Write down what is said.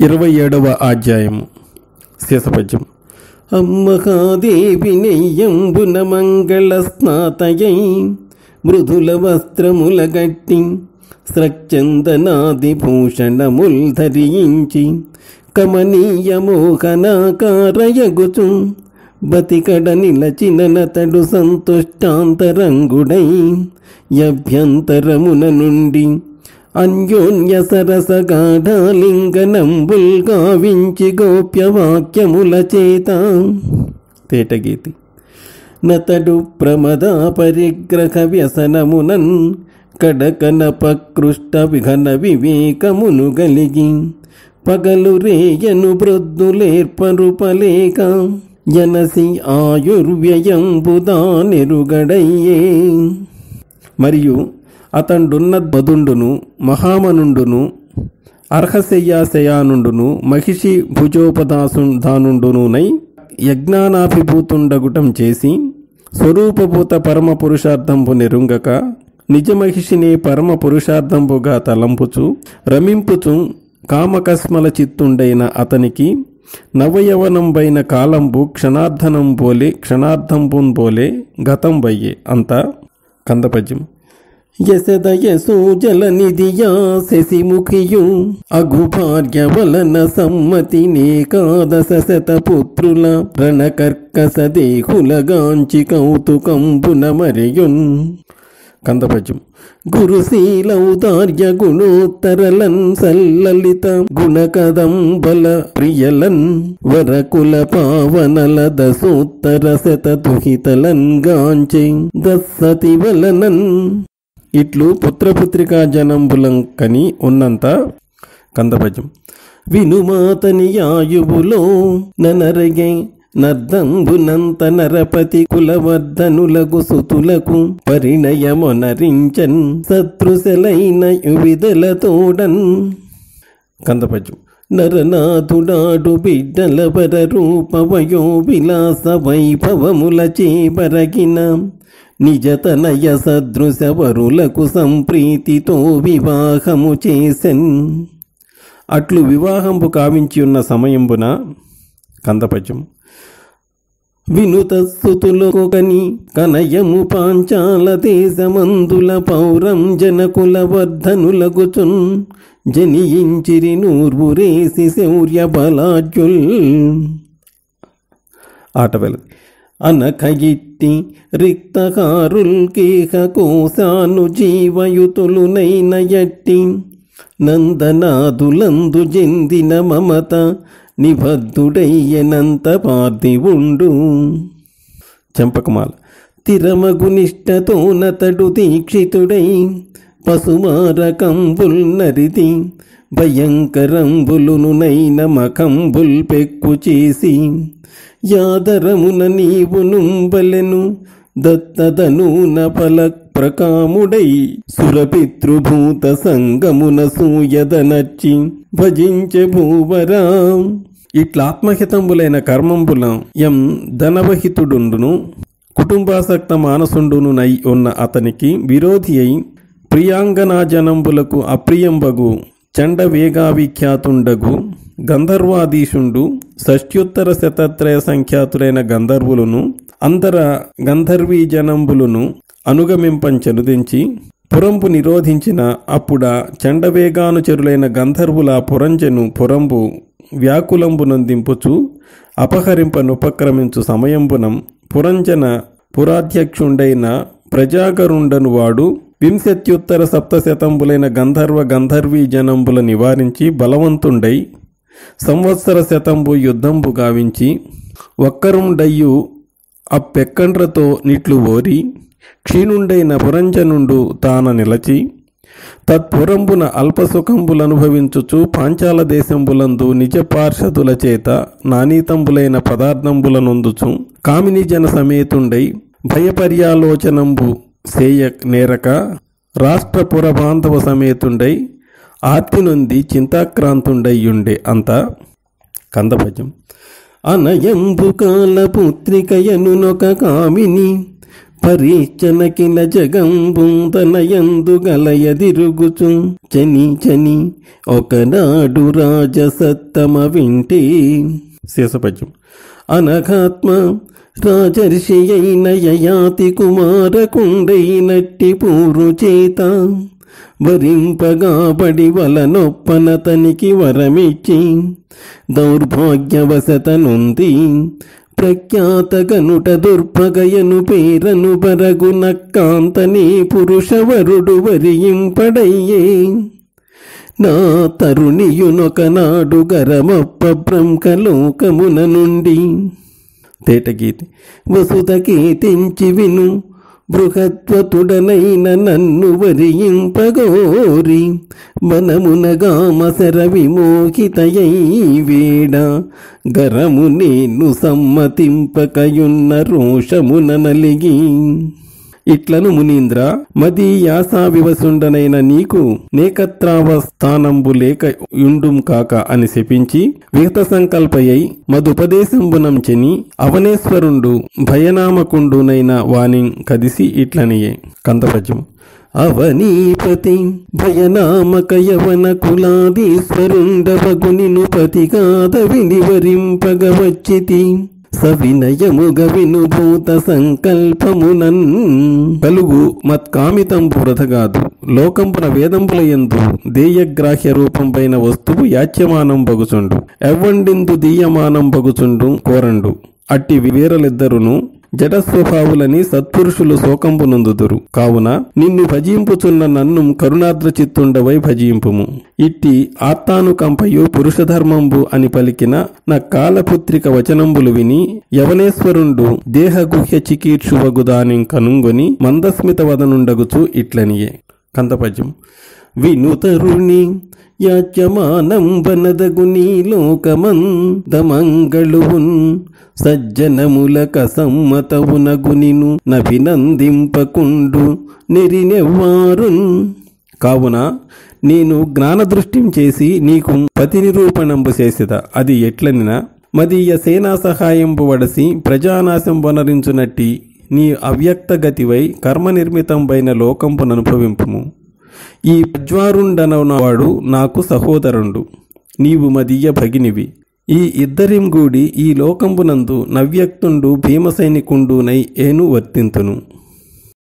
ఇరవై ఏడవ అధ్యాయము శేషపద్యం అమ్మహాదేవి నెయ్యంబున మంగళ స్నాతయై మృదుల వస్త్రముల గట్టి స్రక్చందనాది భూషణముల్ ధరించి కమనీయ మోహనాకారయగుచు బతికడ నిలచిన నతడు సంతుష్టాంతరంగుడై యభ్యంతరమున నుండి అన్యోన్య సరస గాఢాలింగనంబుల్ గావించి గోప్య వాక్యముల చేత తేటగీతి నతడు ప్రమద పరిగ్రహ వ్యసనమునన్ కడకన పకృష్ట విఘన వివేకమును గలిగి పగలు రేయను బ్రొద్దులేర్పరుపలేక జనసి ఆయుర్వ్యయంబుదానెరుగడయ్యే మరియు అతండున్న బదుండును మహామనుండును అర్హశయ్యాశయానుండును మహిషి భుజోపదాసుధానుండునునై యజ్ఞానాభిభూతుండగుటం చేసి స్వరూపభూత పరమ పురుషార్థంబు నెరుంగక నిజమహిషిని పరమ పురుషార్థంబుగా తలంపుచు రమింపుచు కామకస్మల చిత్తుండైన అతనికి నవయవనంబైన కాలంబు క్షణార్ధనం బోలే క్షణార్ధంబున్ బోలే గతం వయ్యే అంతా కందపద్యం యశదయసు జలనిధియా శశిముఖియు అఘు భార్య వలన సమ్మతి నేకాదశ శత పుత్రుల రణకర్కస దేహులగాంచి కౌతుకంబున మరియున్ కందపద్యం గురుశీలౌదార్య గుణోత్తరలన్ సల్లలిత గుణకదంబల ప్రియలన్ వరకుల పావనల దశోత్తర శత దుహితలన్ గాంచి దస్సతి వలనన్ ఇట్లు పుత్రపుత్రికా జనంబులం కని ఉన్నంత కందపద్యం వినుమాతని ఆయువులో ననరగే నర్దంబునంత నరపతి కులవర్ధనులకు సుతులకు పరిణయమొనరించన్ శత్రుశలైన యువిదలతోడన్ కందపద్యం నరనాథుడాడు బిడ్డల పర రూపవయో విలాస వైభవముల చేపరగిన నిజతనయ సదృశ వరులకు సంప్రీతితో వివాహము చేసెన్ అట్లు వివాహంబు కావించి ఉన్న సమయంబున కందపద్యం వినుత స్థుతులకు కని కనయము పాంచాల దేశమందుల పౌరం జనకుల వర్ధనులగుచున్ జనియించిరి నూర్వురేసి శౌర్య బలాజ్యుల్ ఆటవెల అనకగిట్టి రిక్తకారుల్ కేహ కోశాను జీవయుతులునైన యట్టి నందనాదులందు చెందిన మమత నిబద్ధుడయ్యనంత పార్థివుండు చంపకమాల తిరమగునిష్టతో నతడు దీక్షితుడై పశుమారకంబుల్ నరిది భయంకరంబులును నైన మకంబుల్ పెక్కు చేసి యాదరమున నీవు నుంబలెను దత్తదనూన ఫల ప్రకాముడై సురపితృభూత సంగమున సూయదనర్చి భజించె భూవరా ఇట్లా ఆత్మహితంబులైన కర్మంబులం ఎం ధనవహితుడుండును కుటుంబాసక్త మానసుండును నై ఉన్న అతనికి విరోధి అయి ప్రియాంగనాజనంబులకు అప్రియంబగు చండ వేగావిఖ్యాతుండగు గంధర్వాధీశుండు షష్ట్యుత్తర శతత్రయ సంఖ్యాతులైన గంధర్వులను అంతర గంధర్వీ జనంబులను అనుగమింపంచనుదించి పురంపు నిరోధించిన అప్పుడ చండవేగానుచరులైన గంధర్వుల పురంజను పురంబు వ్యాకులంబునందింపుచు అపహరింపనుపక్రమించు సమయంబునం పురంజన పురాధ్యక్షుండైన ప్రజాగరుండను వాడు వింశత్యుత్తర సప్తశతంబులైన గంధర్వ గంధర్వీ జనంబుల నివారించి బలవంతుండై సంవత్సర శతంబు యుద్ధంబు గావించి ఒక్కరుండయ్యు అప్పెక్కండ్రతో నిట్లు ఓరి క్షీణుండైన పురంజనుండు తాన నిలచి తత్పురంబున అల్పసుఖంబులనుభవించుచు పాంచాల దేశంబులందు నిజ పార్షదుల చేత నానీతంబులైన పదార్థంబులనొందుచు కామిని జన సమేతుండై భయపర్యాలోచనంబు సేయ నేరక రాష్ట్రపుర బాంధవ సమేతుండై ఆర్తి నొంది చింతాక్రాంతుండయ్యుండే అంత కందపద్యం అనయంబు కాల పుత్రికయనునొక కామిని పరీచనకిల జగంబుందనయందు గలయదిరుగుచు చని చని ఒకనాడు రాజసత్తమ వింటే శేషపద్యం అనఘాత్మ రాజర్షి అయిన యయాతి కుమారకుండైనట్టి పూరు చేత వరింపగాబడి వలనొప్పనతనికి వరమిచ్చి దౌర్భాగ్యవశతనుంది ప్రఖ్యాత గనుట దుర్భగయను పేరను బరగు నక్కాంతని పురుషవరుడు వరింపడయ్యే నా తరుణియునొకనాడు గరమప్ప బ్రహ్మలోకమున నుండి తేటగీతి వసుతకి తెంచి విను బృహత్వతుడనైన నన్ను వరియింపగోరి మనమునగామసర విమోహితయై వేడ గరము నేను సమ్మతింపకయున్న రోషమున నలిగి ఇట్లను మునీంద్ర మది యాసా వివసుండనైన నీకు నేకత్రావస్థానంబు లేక యుండుం కాక అని శపించి విగత సంకల్పయై మదుపదేశంబునంచెని అవనేశ్వరుండు భయనామకుండునైన వాణి కదిసి ఇట్లనియే కందపద్యం అవనీపతి భయనామక యవన కులాదీశ్వరుండవగునిను పతిగాద వినివరింపగవచ్చితి సవినయముగ వినుభూత సంకల్పమునన్ కలుగు మత్కామితంబు వ్రతగాదు లోకంపున వేదంబుల యందు దేయగ్రాహ్య రూపంపైన వస్తువు యాచ్యమానం బగుచుండు ఎవ్వండిందు దీయమానం బగుచుండు కోరండు అట్టి వీరలిద్దరును జడస్వభావులని సత్పురుషులు శోకంబునందుదురు కావున నిన్ను భజింపుచున్న నన్ను కరుణాద్ర చిత్తుండవై భజింపుము ఇట్టి ఆత్తానుకంపయు పురుషధర్మంబు అని పలికిన నా కాలపుత్రిక వచనంబులు విని యవనేశ్వరుండు దేహగుహ్య చికీర్షువగుదాని కనుంగొని మందస్మిత వదనుండగుచు ఇట్లనియే కందపద్యం వినుతరుణి యాచ్యమానం వనదగుని లోకమందమంగళువున్ సజ్జనములక సమ్మతవునగునిను నభినందింపకుండు నెరినెవ్వారున్ కావున నేను జ్ఞానదృష్టిం చేసి నీకు పతి నిరూపణంబు చేసిద అది ఎట్లనినా మదీయ సేనా సహాయంబు వడసి ప్రజానాశం వనరించునట్టి నీ అవ్యక్త గతివై కర్మ నిర్మితంబైన లోకంపుననుభవింపుము ఈ ప్రజ్వారుండనవాడు నాకు సహోదరుండు నీవు మదీయ భగినివి ఈ ఇద్దరిం గూడి ఈ లోకంబునందు నవ్యక్తుండు భీమసైనికుండునై ఏను వర్తింతును